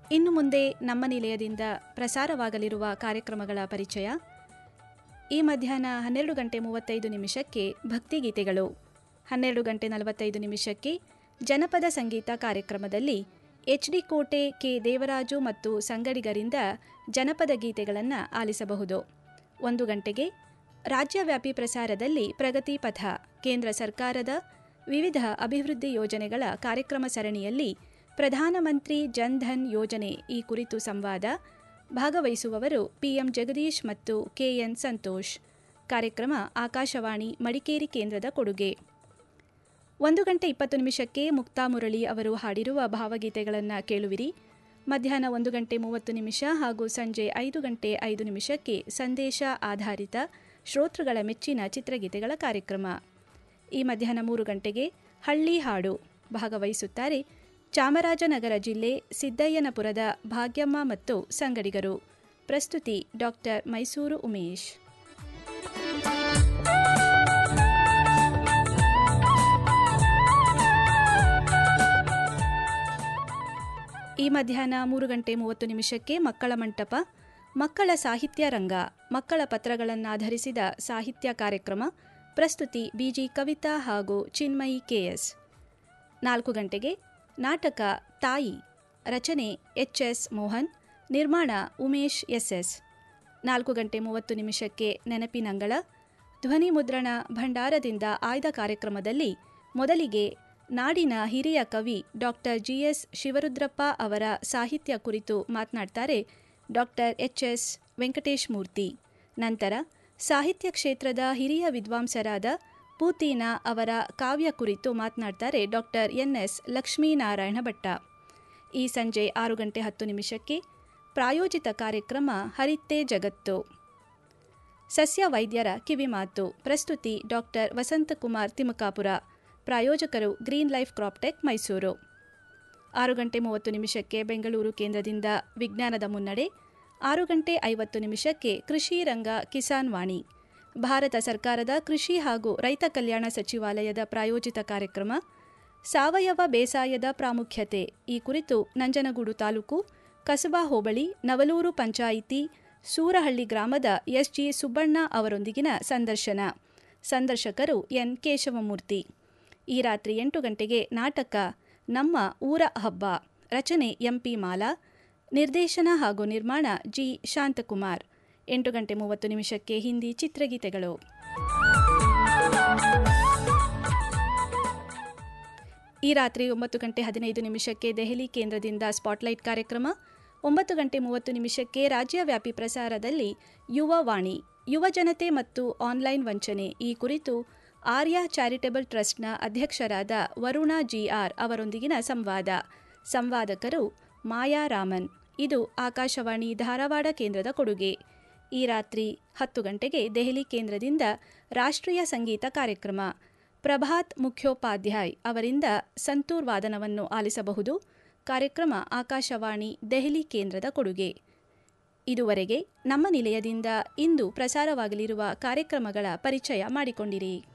ಇನ್ನು ಮುಂದೆ ನಮ್ಮ ನಿಲಯದಿಂದ ಪ್ರಸಾರವಾಗಲಿರುವ ಕಾರ್ಯಕ್ರಮಗಳ ಪರಿಚಯ ಈ ಮಧ್ಯಾಹ್ನ ಹನ್ನೆರಡು ಗಂಟೆ ಮೂವತ್ತೈದು ನಿಮಿಷಕ್ಕೆ ಭಕ್ತಿಗೀತೆಗಳು ಹನ್ನೆರಡು ಗಂಟೆ ನಲವತ್ತೈದು ನಿಮಿಷಕ್ಕೆ ಜನಪದ ಸಂಗೀತ ಕಾರ್ಯಕ್ರಮದಲ್ಲಿ H D Kote K Devaraju ಮತ್ತು ಸಂಗಡಿಗರಿಂದ ಜನಪದ ಗೀತೆಗಳನ್ನು ಆಲಿಸಬಹುದು ಒಂದು ಗಂಟೆಗೆ ರಾಜ್ಯವ್ಯಾಪಿ ಪ್ರಸಾರದಲ್ಲಿ ಪ್ರಗತಿ ಪಥ ಕೇಂದ್ರ ಸರ್ಕಾರದ ವಿವಿಧ ಅಭಿವೃದ್ಧಿ ಯೋಜನೆಗಳ ಕಾರ್ಯಕ್ರಮ ಸರಣಿಯಲ್ಲಿ ಪ್ರಧಾನಮಂತ್ರಿ ಜನ್ಧನ್ ಯೋಜನೆ ಈ ಕುರಿತು ಸಂವಾದ ಭಾಗವಹಿಸುವವರು ಪಿಎಂ ಜಗದೀಶ್ ಮತ್ತು ಕೆಎನ್ ಸಂತೋಷ್ ಕಾರ್ಯಕ್ರಮ ಆಕಾಶವಾಣಿ ಮಡಿಕೇರಿ ಕೇಂದ್ರದ ಕೊಡುಗೆ ಒಂದು ಗಂಟೆ ಇಪ್ಪತ್ತು ನಿಮಿಷಕ್ಕೆ ಮುಕ್ತಾ ಮುರಳಿ ಅವರು ಹಾಡಿರುವ ಭಾವಗೀತೆಗಳನ್ನು ಕೇಳುವಿರಿ ಮಧ್ಯಾಹ್ನ ಒಂದು ಗಂಟೆ ಮೂವತ್ತು ನಿಮಿಷ ಹಾಗೂ ಸಂಜೆ ಐದು ಗಂಟೆ ಐದು ನಿಮಿಷಕ್ಕೆ ಸಂದೇಶ ಆಧಾರಿತ ಶ್ರೋತೃಗಳ ಮೆಚ್ಚಿನ ಚಿತ್ರಗೀತೆಗಳ ಕಾರ್ಯಕ್ರಮ ಈ ಮಧ್ಯಾಹ್ನ ಮೂರು ಗಂಟೆಗೆ ಹಳ್ಳಿ ಹಾಡು ಭಾಗವಹಿಸುತ್ತಾರೆ ಚಾಮರಾಜನಗರ ಜಿಲ್ಲೆ ಸಿದ್ದಯ್ಯನಪುರದ ಭಾಗ್ಯಮ್ಮ ಮತ್ತು ಸಂಗಡಿಗರು ಪ್ರಸ್ತುತಿ ಡಾಕ್ಟರ್ ಮೈಸೂರು ಉಮೇಶ್ ಈ ಮಧ್ಯಾಹ್ನ ಮೂರು ಗಂಟೆ ಮೂವತ್ತು ನಿಮಿಷಕ್ಕೆ ಮಕ್ಕಳ ಮಂಟಪ ಮಕ್ಕಳ ಸಾಹಿತ್ಯ ರಂಗ ಮಕ್ಕಳ ಪತ್ರಗಳನ್ನಾಧರಿಸಿದ ಸಾಹಿತ್ಯ ಕಾರ್ಯಕ್ರಮ ಪ್ರಸ್ತುತಿ ಬಿಜಿ ಕವಿತಾ ಹಾಗೂ ಚಿನ್ಮಯಿ ಕೆಎಸ್ ನಾಲ್ಕು ಗಂಟೆಗೆ ನಾಟಕ ತಾಯಿ ರಚನೆ ಎಚ್ ಎಸ್ ಮೋಹನ್ ನಿರ್ಮಾಣ ಉಮೇಶ್ ಎಸ್ಎಸ್ ನಾಲ್ಕು ಗಂಟೆ ಮೂವತ್ತು ನಿಮಿಷಕ್ಕೆ ನೆನಪಿನಂಗಳ ಧ್ವನಿ ಮುದ್ರಣ ಭಂಡಾರದಿಂದ ಆಯ್ದ ಕಾರ್ಯಕ್ರಮದಲ್ಲಿ ಮೊದಲಿಗೆ ನಾಡಿನ ಹಿರಿಯ ಕವಿ ಡಾಕ್ಟರ್ ಜಿಎಸ್ ಶಿವರುದ್ರಪ್ಪ ಅವರ ಸಾಹಿತ್ಯ ಕುರಿತು ಮಾತನಾಡ್ತಾರೆ doctor H S Venkatesh Murthy ನಂತರ ಸಾಹಿತ್ಯ ಕ್ಷೇತ್ರದ ಹಿರಿಯ ವಿದ್ವಾಂಸರಾದ ಪೂತೀನ ಅವರ ಕಾವ್ಯ ಕುರಿತು ಮಾತನಾಡ್ತಾರೆ ಡಾಕ್ಟರ್ ಎನ್ಎಸ್ ಲಕ್ಷ್ಮೀನಾರಾಯಣ ಭಟ್ಟ ಈ ಸಂಜೆ ಆರು ಗಂಟೆ ಹತ್ತು ನಿಮಿಷಕ್ಕೆ ಪ್ರಾಯೋಜಿತ ಕಾರ್ಯಕ್ರಮ ಹರಿತ್ತೇ ಜಗತ್ತು ಸಸ್ಯ ವೈದ್ಯರ ಕಿವಿಮಾತು ಪ್ರಸ್ತುತಿ ಡಾಕ್ಟರ್ ವಸಂತಕುಮಾರ್ ತಿಮಕಾಪುರ ಪ್ರಾಯೋಜಕರು ಗ್ರೀನ್ ಲೈಫ್ ಕ್ರಾಪ್ಟೆಕ್ ಮೈಸೂರು ಆರು ಗಂಟೆ ಮೂವತ್ತು ನಿಮಿಷಕ್ಕೆ ಬೆಂಗಳೂರು ಕೇಂದ್ರದಿಂದ ವಿಜ್ಞಾನದ ಮುನ್ನಡೆ ಆರು ಗಂಟೆ ಐವತ್ತು ನಿಮಿಷಕ್ಕೆ ಕೃಷಿ ರಂಗ ಕಿಸಾನ್ ವಾಣಿ ಭಾರತ ಸರ್ಕಾರದ ಕೃಷಿ ಹಾಗೂ ರೈತ ಕಲ್ಯಾಣ ಸಚಿವಾಲಯದ ಪ್ರಾಯೋಜಿತ ಕಾರ್ಯಕ್ರಮ ಸಾವಯವ ಬೇಸಾಯದ ಪ್ರಾಮುಖ್ಯತೆ ಈ ಕುರಿತು ನಂಜನಗೂಡು ತಾಲೂಕು ಕಸಬಾ ಹೋಬಳಿ ನವಲೂರು ಪಂಚಾಯಿತಿ ಸೂರಹಳ್ಳಿ ಗ್ರಾಮದ ಎಸ್ಜಿ ಸುಬ್ಬಣ್ಣ ಅವರೊಂದಿಗಿನ ಸಂದರ್ಶನ ಸಂದರ್ಶಕರು ಎನ್ ಕೇಶವಮೂರ್ತಿ ಈ ರಾತ್ರಿ ಎಂಟು ಗಂಟೆಗೆ ನಾಟಕ ನಮ್ಮ ಊರ ಹಬ್ಬ ರಚನೆ ಎಂಪಿ ಮಾಲಾ ನಿರ್ದೇಶನ ಹಾಗೂ ನಿರ್ಮಾಣ ಜಿ ಶಾಂತಕುಮಾರ್ ಎಂಟು ಗಂಟೆ ಮೂವತ್ತು ನಿಮಿಷಕ್ಕೆ ಹಿಂದಿ ಚಿತ್ರಗೀತೆಗಳು ಈ ರಾತ್ರಿ ಒಂಬತ್ತು ಗಂಟೆ ಹದಿನೈದು ನಿಮಿಷಕ್ಕೆ ದೆಹಲಿ ಕೇಂದ್ರದಿಂದ ಸ್ಪಾಟ್ಲೈಟ್ ಕಾರ್ಯಕ್ರಮ ಒಂಬತ್ತು ಗಂಟೆ ಮೂವತ್ತು ನಿಮಿಷಕ್ಕೆ ರಾಜ್ಯವ್ಯಾಪಿ ಪ್ರಸಾರದಲ್ಲಿ ಯುವ ವಾಣಿ ಯುವ ಜನತೆ ಮತ್ತು ಆನ್ಲೈನ್ ವಂಚನೆ ಈ ಕುರಿತು ಆರ್ಯ ಚಾರಿಟಬಲ್ ಟ್ರಸ್ಟ್ನ ಅಧ್ಯಕ್ಷರಾದ ವರುಣ ಜಿಆರ್ ಅವರೊಂದಿಗಿನ ಸಂವಾದ ಸಂವಾದಕರು ಮಾಯಾ ರಾಮನ್ ಇದು ಆಕಾಶವಾಣಿ ಧಾರವಾಡ ಕೇಂದ್ರದ ಕೊಡುಗೆ ಈ ರಾತ್ರಿ ಹತ್ತು ಗಂಟೆಗೆ ದೆಹಲಿ ಕೇಂದ್ರದಿಂದ ರಾಷ್ಟ್ರೀಯ ಸಂಗೀತ ಕಾರ್ಯಕ್ರಮ ಪ್ರಭಾತ್ ಮುಖ್ಯೋಪಾಧ್ಯಾಯ್ ಅವರಿಂದ ಸಂತೂರ್ ವಾದನವನ್ನು ಆಲಿಸಬಹುದು ಕಾರ್ಯಕ್ರಮ ಆಕಾಶವಾಣಿ ದೆಹಲಿ ಕೇಂದ್ರದ ಕೊಡುಗೆ ಇದುವರೆಗೆ ನಮ್ಮ ನಿಲಯದಿಂದ ಇಂದು ಪ್ರಸಾರವಾಗಲಿರುವ ಕಾರ್ಯಕ್ರಮಗಳ ಪರಿಚಯ ಮಾಡಿಕೊಂಡಿರಿ